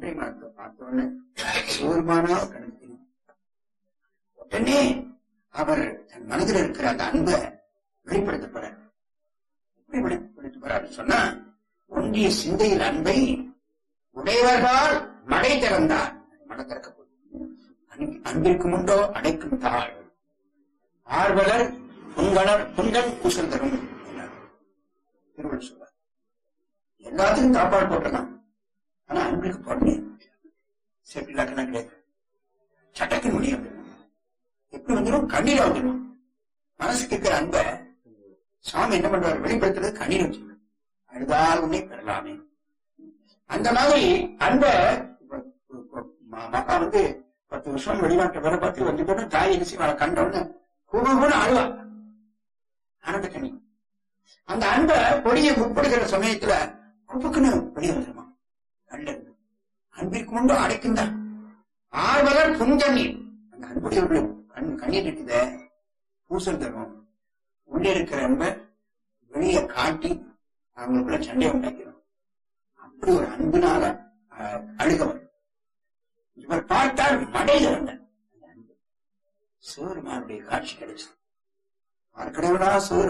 ஒற்றை மரத்தை பார்த்தோன்னு சிவருமானா கணக்கு தெரியும் உடனே அவர் தன் மனதில் இருக்கிற அந்த அன்பை வெளிப்படுத்த போறார் எப்படி வெளிப்படுத்த போறாரு சொன்னா ஒன்றிய சிந்தையில் அன்பை உடையவர்கள் மடை திறந்தார் மடை திறக்கப்படும் அன்பு- அன்பிற்கு முண்டோ அடைக்கும் தாள் ஆர்வலர் புங்கலர் புங்கன் குசல் தரும் என்றார். திருவள்ளுவர் சொல்றார் எல்லாத்துக்கும் சாப்பாடு போட்டலாம் ஆனா அன்பிற்கு போடணும் செட்டு இலக்கணம் கிடையாது சட்டத்தின் முடியும் எப்படி வந்துடும் கண்ணீர் வந்துடும் மனசுக்கு இருக்கிற அன்பை சாமி என்ன பண்றாரு வெளிப்படுத்துறது கண்ணீர் வச்சுக்கணும் அழுதால் உன்னை பெறலாமே அந்த மாதிரி அன்பை இப்ப- இப்ப ம- மகா வந்து பத்து வருஷம் வெளிநாட்டு வேலை பார்த்து வந்து போட்டு தாய் என்ன செய்வாங்க கண்டோன்னு கூட கூட அழுவா ஆனந்த கண்ணி அந்த அன்பை பொடியை முற்படுகிற சமயத்துல குப்புக்குன்னு வெளியே வந்துருமா நல்லது அன்பிற்கு முன்பு அடைக்கின்றான் ஆர்வலர் புன்கண்ணீர் அந்த அன்புடையவர்கள் கண் கண்ணீர் இருக்குத பூசல் தரும் உள்ளே இருக்கிற அன்பை வெளியே காட்டி அவங்களுக்குள்ள சண்டை உண்டாக்கிறோம் அப்படி ஒரு அன்பினால அஹ், அழுகவர் இவர் பார்த்தால் மடையில வந்தார் அந்த அன்பு சிவருமானுடைய காட்சி கிடைச்சது பார்க்கிறவனா சிவர்